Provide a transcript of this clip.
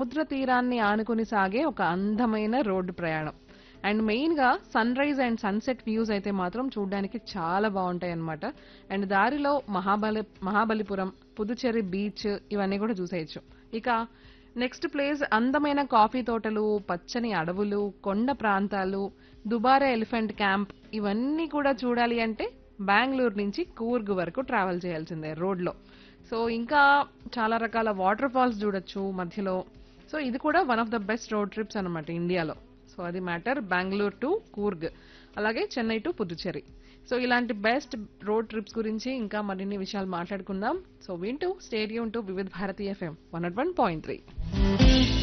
సముద్ర తీరాన్ని ఆనుకుని సాగే ఒక అందమైన రోడ్డు ప్రయాణం అండ్ మెయిన్ గా sunrise and sunset views అయితే మాత్రం చూడడానికి చాలా బాగుంటాయి అన్నమాట అండ్ దారిలో మహాబలి మహాబలిపురం పుదుచ్చేరి బీచ్ ఇవన్నీ కూడా చూసేయచ్చు ఇక నెక్స్ట్ ప్లేస్ అందమైన కాఫీ తోటలు పచ్చని అడవులు కొండ ప్రాంతాలు దుబారా ఎలిఫెంట్ క్యాంప్ ఇవన్నీ కూడా చూడాలి అంటే బెంగళూరు నుంచి కూర్గ్ వరకు ట్రావెల్ చేయాల్సిందే రోడ్లో సో ఇంకా చాలా రకాల వాటర్ ఫాల్స్ చూడొచ్చు మధ్యలో సో ఇది కూడా one of the best road trips అనమాట ఇండియాలో సో అది మ్యాటర్ బెంగళూరు టు కూర్గ్ అలాగే చెన్నై టు పుదుచ్చేరి సో ఇలాంటి బెస్ట్ రోడ్ ట్రిప్స్ గురించి ఇంకా మరిన్ని విషయాలు మాట్లాడుకుందాం సో వింటూ stay tuned to Vividh Bharati FM one nought one point three